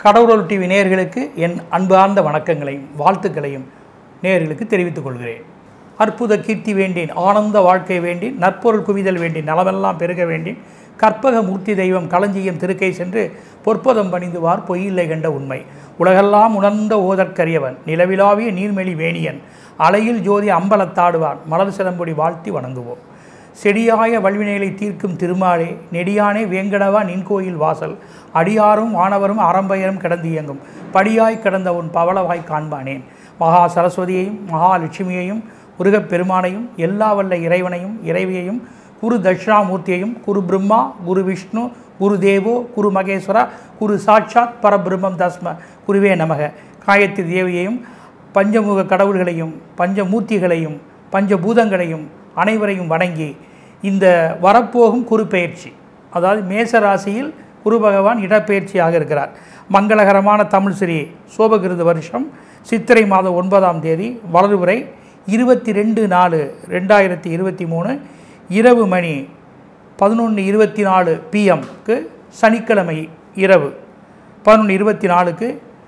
கடவுள் டிவி நேயர்களுக்கு என் அன்பார்ந்த வணக்கங்களையும் வாழ்த்துக்களையும் நேயர்களுக்கு தெரிவித்துக் கொள்கிறேன் அற்புத கீர்த்தி வேண்டேன் ஆனந்த வாழ்க்கை வேண்டேன் நற்பொருள் குவிதல் வேண்டேன் நலமெல்லாம் பெருக வேண்டேன் கற்பக மூர்த்தி தெய்வம் களஞ்சியம் திருக்கை சென்று பொற்பதம் பணிந்துவார் பொய்யில்லை கண்ட உண்மை உலகெல்லாம் உணர்ந்த ஓதற்கரியவன் நிலவிலாவிய நீர்மெளி வேணியன் அலையில் ஜோதி அம்பலத்தாடுவான் மலர் சிலம்பொடி வாழ்த்தி வணங்குவோம் செடியாய வல்வினைகளை தீர்க்கும் திருமாலே நெடியானே வேங்கடவா நின் கோயில் வாசல் அடியாரும் வானவரும் அறம்பயரும் கிடந்து இயங்கும் படியாய் கிடந்த உன் பவளவாய் காண்பானேன் மகா சரஸ்வதியையும் மகாலட்சுமியையும் முருகப் பெருமானையும் எல்லா வல்ல இறைவனையும் இறைவியையும் குரு தட்சிணாமூர்த்தியையும் குரு பிரம்மா குரு விஷ்ணு குரு தேவோ குரு மகேஸ்வரா குரு சாட்சாத் பரபிரம்மம் தஸ்ம குருவே நமக காயத்ரி தேவியையும் பஞ்சமுக கடவுள்களையும் பஞ்சமூர்த்திகளையும் பஞ்சபூதங்களையும் அனைவரையும் வணங்கி இந்த வரப்போகும் குரு பெயர்ச்சி அதாவது மேச ராசியில் குரு பகவான் இடப்பெயர்ச்சியாக இருக்கிறார் மங்களகரமான தமிழ் ஸ்ரீ சோபகிருத வருஷம் சித்திரை மாதம் ஒன்பதாம் தேதி வளர்வுரை இருபத்தி ரெண்டு நாலு ரெண்டாயிரத்தி இருபத்தி மூணு இரவு மணி பதினொன்று இருபத்தி நாலு பிஎம்க்கு சனிக்கிழமை இரவு பதினொன்று இருபத்தி நாலுக்கு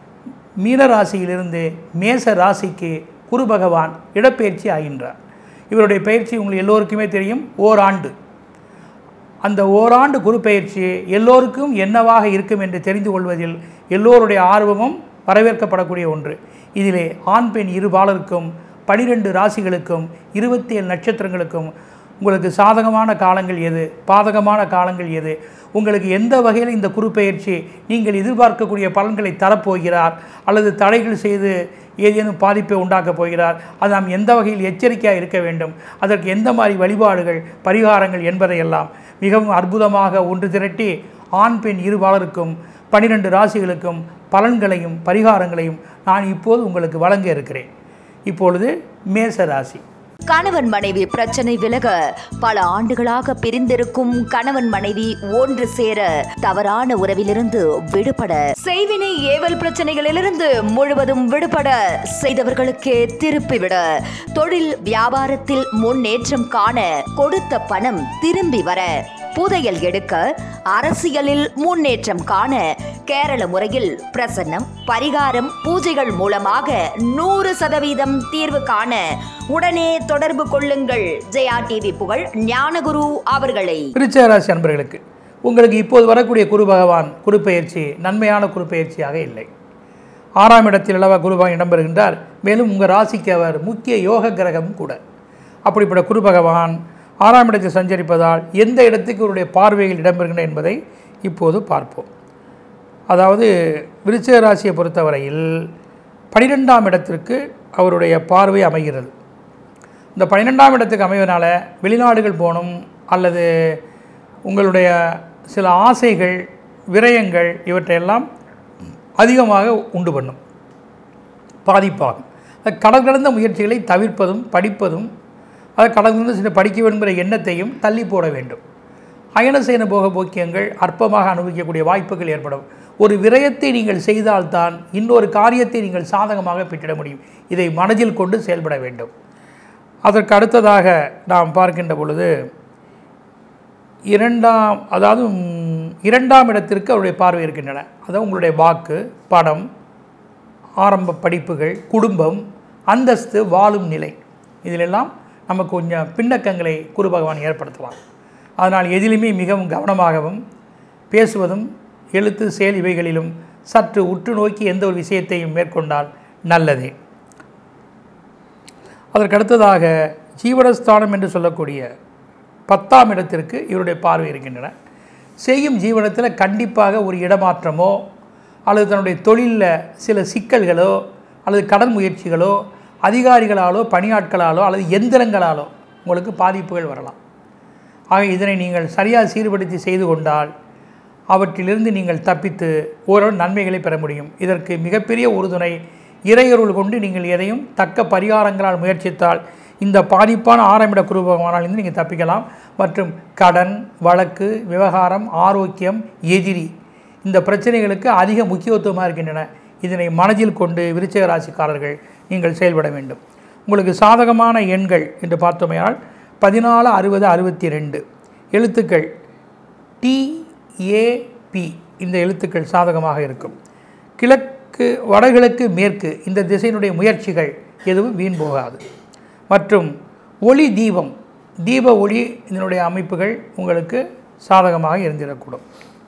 மீன ராசியிலிருந்து மேச ராசிக்கு குரு பகவான் இடப்பெயர்ச்சி ஆகின்றார் இவருடைய பயிற்சி உங்களுக்கு எல்லோருக்குமே தெரியும் ஓராண்டு அந்த ஓராண்டு குரு பயிற்சி எல்லோருக்கும் என்னவாக இருக்கும் என்று தெரிந்து கொள்வதில் எல்லோருடைய ஆர்வமும் வரவேற்கப்படக்கூடிய ஒன்று இதிலே ஆண் பெண் இரு பாலருக்கும் பனிரெண்டு ராசிகளுக்கும் இருபத்தி ஏழு நட்சத்திரங்களுக்கும் உங்களுக்கு சாதகமான காலங்கள் எது பாதகமான காலங்கள் எது உங்களுக்கு எந்த வகையில் இந்த குரு பெயர்ச்சி நீங்கள் எதிர்பார்க்கக்கூடிய பலன்களை தரப்போகிறார் அல்லது தடைகள் செய்து ஏதேனும் பாதிப்பை உண்டாக்கப் போகிறார் அது நாம் எந்த வகையில் எச்சரிக்கையாக இருக்க வேண்டும் அதற்கு எந்த மாதிரி வழிபாடுகள் பரிகாரங்கள் என்பதையெல்லாம் மிகவும் அற்புதமாக ஒன்று திரட்டி ஆண் பெண் இருபாலருக்கும் பனிரெண்டு ராசிகளுக்கும் பலன்களையும் பரிகாரங்களையும் நான் இப்போது உங்களுக்கு வழங்க இருக்கிறேன் இப்பொழுது மேச ராசி கணவன் மனைவி பிரச்சனை விலக பல ஆண்டுகளாக பிரிந்திருக்கும் கணவன் மனைவி ஒன்று சேர தவறான உறவிலிருந்து விடுபட செய்வினை ஏவல் பிரச்சனைகளிலிருந்து முழுவதும் விடுபட செய்தவர்களுக்கே திருப்பிவிட தொழில் வியாபாரத்தில் முன்னேற்றம் காண கொடுத்த பணம் திரும்பி வர புதையல் எடுக்க அரசியலில் முன்னேற்றம் காண கேரள முறையில் பிரசன்னம் பரிகாரம் பூஜைகள் மூலமாக நூறு சதவீதம் தீர்வு காண உடனே தொடர்பு கொள்ளுங்கள் ஜெயா டிவி புகழ் ஞானகுரு அவர்களை விருச்சிக ராசி அன்பர்களுக்கு உங்களுக்கு இப்போது வரக்கூடிய குரு பகவான் குரு பெயர்ச்சி நன்மையான குரு பெயர்ச்சியாக இல்லை ஆறாம் இடத்தில் அளவா குரு பகவான் இடம்பெறுகின்றார் மேலும் உங்கள் ராசிக்கு அவர் முக்கிய யோக கிரகம் கூட அப்படிப்பட்ட குரு பகவான் ஆறாம் இடத்தில் சஞ்சரிப்பதால் எந்த இடத்துக்கு இவருடைய பார்வைகள் இடம்பெறுகின்றன என்பதை இப்போது பார்ப்போம் அதாவது விருச்சிக ராசியை பொறுத்தவரையில் பனிரெண்டாம் இடத்திற்கு அவருடைய பார்வை அமைகிறது இந்த பன்னிரெண்டாம் இடத்துக்கு அமைவதனால வெளிநாடுகள் போகணும் அல்லது உங்களுடைய சில ஆசைகள் விரயங்கள் இவற்றையெல்லாம் அதிகமாக உண்டு பண்ணும் பாதிப்பாகும் அது கடல் கடந்த முயற்சிகளை தவிர்ப்பதும் படிப்பதும் அதை கடல் கடந்து சில படிக்க வேண்டும் என்கிற எண்ணத்தையும் தள்ளி போட வேண்டும் அயனசேன போக போக்கியங்கள் அற்பமாக அனுபவிக்கக்கூடிய வாய்ப்புகள் ஏற்படும் ஒரு விரயத்தை நீங்கள் செய்தால்தான் இன்னொரு காரியத்தை நீங்கள் சாதகமாக பெற்றிட முடியும் இதை மனதில் கொண்டு செயல்பட வேண்டும் அதற்கு அடுத்ததாக நாம் பார்க்கின்ற பொழுது இரண்டாம் அதாவது ம், இரண்டாம் இடத்திற்கு அவருடைய பார்வை இருக்கின்றன அதாவது உங்களுடைய வாக்கு படம் ஆரம்ப படிப்புகள் குடும்பம் அந்தஸ்து வாழும் நிலை இதிலெல்லாம் நமக்கு கொஞ்சம் பின்னக்கங்களை குரு பகவான் ஏற்படுத்தலாம் அதனால் எதிலுமே மிகவும் கவனமாகவும் பேசுவதும் எழுத்து செயல் இவைகளிலும் சற்று உற்று நோக்கி எந்த ஒரு விஷயத்தையும் மேற்கொண்டால் நல்லதே அதற்கு அடுத்ததாக ஜீவனஸ்தானம் என்று சொல்லக்கூடிய பத்தாம் இடத்திற்கு இவருடைய பார்வை இருக்கின்றன செய்யும் ஜீவனத்தில் கண்டிப்பாக ஒரு இடமாற்றமோ அல்லது தன்னுடைய தொழிலில் சில சிக்கல்களோ அல்லது கடன் முயற்சிகளோ அதிகாரிகளாலோ பணியாட்களாலோ அல்லது எந்திரங்களாலோ உங்களுக்கு பாதிப்புகள் வரலாம் ஆக இதனை நீங்கள் சரியாக சீர்படுத்தி செய்து கொண்டால் அவற்றிலிருந்து நீங்கள் தப்பித்து ஓரளவு நன்மைகளை பெற முடியும் இதற்கு மிகப்பெரிய உறுதுணை இறையருள் கொண்டு நீங்கள் எதையும் தக்க பரிகாரங்களால் முயற்சித்தால் இந்த பாதிப்பான ஆரம்பிட குருபகவானால் இருந்து நீங்கள் தப்பிக்கலாம் மற்றும் கடன் வழக்கு விவகாரம் ஆரோக்கியம் எதிரி இந்த பிரச்சனைகளுக்கு அதிக முக்கியத்துவமாக இருக்கின்றன இதனை மனதில் கொண்டு விருச்சிக ராசிக்காரர்கள் நீங்கள் செயல்பட வேண்டும் உங்களுக்கு சாதகமான எண்கள் என்று பார்த்தோமையால் பதினாலு அறுபது அறுபத்தி ரெண்டு எழுத்துக்கள் டிஏபி இந்த எழுத்துக்கள் சாதகமாக இருக்கும் கிழக்கு வடகிழக்கு மேற்கு இந்த திசையினுடைய முயற்சிகள் எதுவும் வீண் போகாது மற்றும் ஒளி தீபம் தீப ஒளி இதனுடைய அமைப்புகள் உங்களுக்கு சாதகமாக இருந்திடக்கூடும்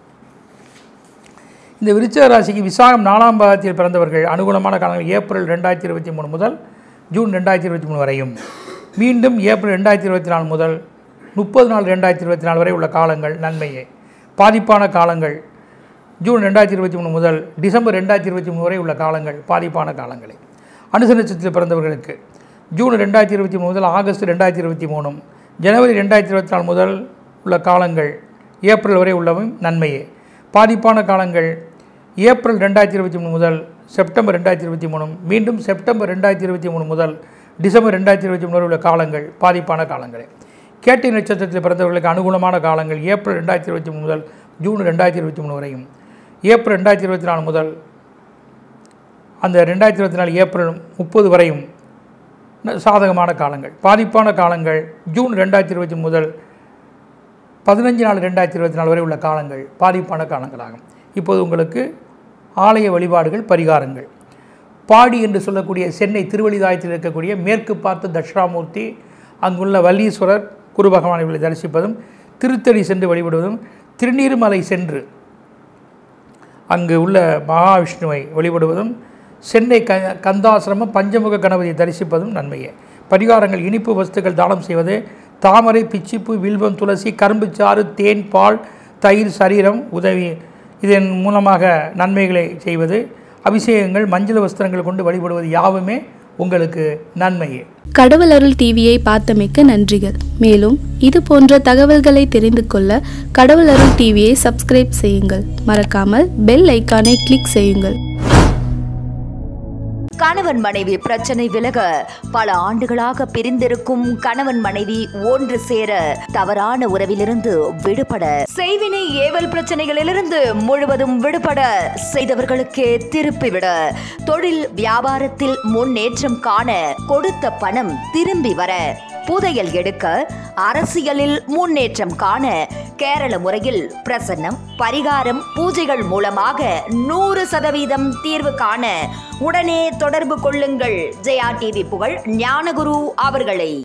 இந்த விருச்சிக ராசிக்கு விசாகம் நாலாம் பாகத்தில் பிறந்தவர்கள் அனுகூலமான காலங்கள் ஏப்ரல் ரெண்டாயிரத்தி இருபத்தி மூணு முதல் ஜூன் ரெண்டாயிரத்தி இருபத்தி மூணு வரையும் மீண்டும் ஏப்ரல் ரெண்டாயிரத்தி இருபத்தி நாலு முதல் முப்பது நாள் ரெண்டாயிரத்தி இருபத்தி நாலு வரை உள்ள காலங்கள் நன்மையே பாதிப்பான காலங்கள் ஜூன் ரெண்டாயிரத்தி இருபத்தி மூணு முதல் டிசம்பர் ரெண்டாயிரத்தி இருபத்தி மூணு வரை உள்ள காலங்கள் பாதிப்பான காலங்களே அனுச நட்சத்திரத்தில் பிறந்தவர்களுக்கு ஜூன் ரெண்டாயிரத்தி இருபத்தி மூணு முதல் ஆகஸ்ட் ரெண்டாயிரத்தி இருபத்தி மூணும் ஜனவரி ரெண்டாயிரத்தி இருபத்தி நாலு முதல் உள்ள காலங்கள் ஏப்ரல் வரை உள்ளவும் நன்மையே பாதிப்பான காலங்கள் ஏப்ரல் ரெண்டாயிரத்தி இருபத்தி மூணு முதல் செப்டம்பர் ரெண்டாயிரத்தி இருபத்தி மூணும் மீண்டும் செப்டம்பர் ரெண்டாயிரத்தி இருபத்தி மூணு முதல் டிசம்பர் ரெண்டாயிரத்தி இருபத்தி மூணு வரை உள்ள காலங்கள் பாதிப்பான காலங்களே கேட்டை நட்சத்திரத்தில் பிறந்தவர்களுக்கு அனுகூலமான காலங்கள் ஏப்ரல் ரெண்டாயிரத்தி இருபத்தி மூணு முதல் ஜூன் ரெண்டாயிரத்தி இருபத்தி மூணு வரையும் ஏப்ரல் ரெண்டாயிரத்தி இருபத்தி நாலு முதல் அந்த ரெண்டாயிரத்தி இருபத்தி நாலு ஏப்ரல் முப்பது வரையும் ந- சாதகமான காலங்கள் பாதிப்பான காலங்கள் ஜூன் ரெண்டாயிரத்தி இருபத்தி முதல் பதினஞ்சு நாள் ரெண்டாயிரத்தி இருபத்தி நாலு வரை உள்ள காலங்கள் பாதிப்பான காலங்களாகும் இப்போது உங்களுக்கு ஆலய வழிபாடுகள் பரிகாரங்கள் பாடி என்று சொல்லக்கூடிய சென்னை திருவள்ளிதாயத்தில் இருக்கக்கூடிய மேற்கு பார்த்து தட்சிணாமூர்த்தி அங்குள்ள வல்லீஸ்வரர் குரு பகவானை இவர்களை தரிசிப்பதும் திருத்தணி சென்று வழிபடுவதும் திருநீர்மலை சென்று அங்கு உள்ள மகாவிஷ்ணுவை வழிபடுவதும் சென்னை க கந்தாசிரமம் பஞ்சமுக கணபதியை தரிசிப்பதும் நன்மையே பரிகாரங்கள் இனிப்பு வஸ்துக்கள் தானம் செய்வது தாமரை பிச்சிப்பு வில்வம் துளசி கரும்புச்சாறு தேன் பால் தயிர் சரீரம் உதவி இதன் மூலமாக நன்மைகளை செய்வது அபிஷேகங்கள் மஞ்சள் வஸ்திரங்கள் கொண்டு வழிபடுவது யாவுமே உங்களுக்கு நன்மையே கடவுள் அருள் டிவியை பார்த்தமைக்க நன்றிகள் மேலும் இது போன்ற தகவல்களை தெரிந்து கொள்ள கடவுள் அருள் டிவியை சப்ஸ்கிரைப் செய்யுங்கள் மறக்காமல் பெல் ஐக்கானை கிளிக் செய்யுங்கள் கணவன் மனைவி பிரச்சனை விலக பல ஆண்டுகளாக பிரிந்திருக்கும் கணவன் மனைவி ஒன்று சேர தவறான உறவிலிருந்து விடுபட செய்வினை ஏவல் பிரச்சனைகளிலிருந்து முழுவதும் விடுபட செய்தவர்களுக்கே திருப்பிவிட தொழில் வியாபாரத்தில் முன்னேற்றம் காண கொடுத்த பணம் திரும்பி வர புதையல் எடுக்க அரசியலில் முன்னேற்றம் காண கேரள முறையில் பிரசன்னம் பரிகாரம் பூஜைகள் மூலமாக நூறு சதவீதம் தீர்வு காண உடனே தொடர்பு கொள்ளுங்கள் ஜெயா டிவி புகழ் ஞானகுரு அவர்களை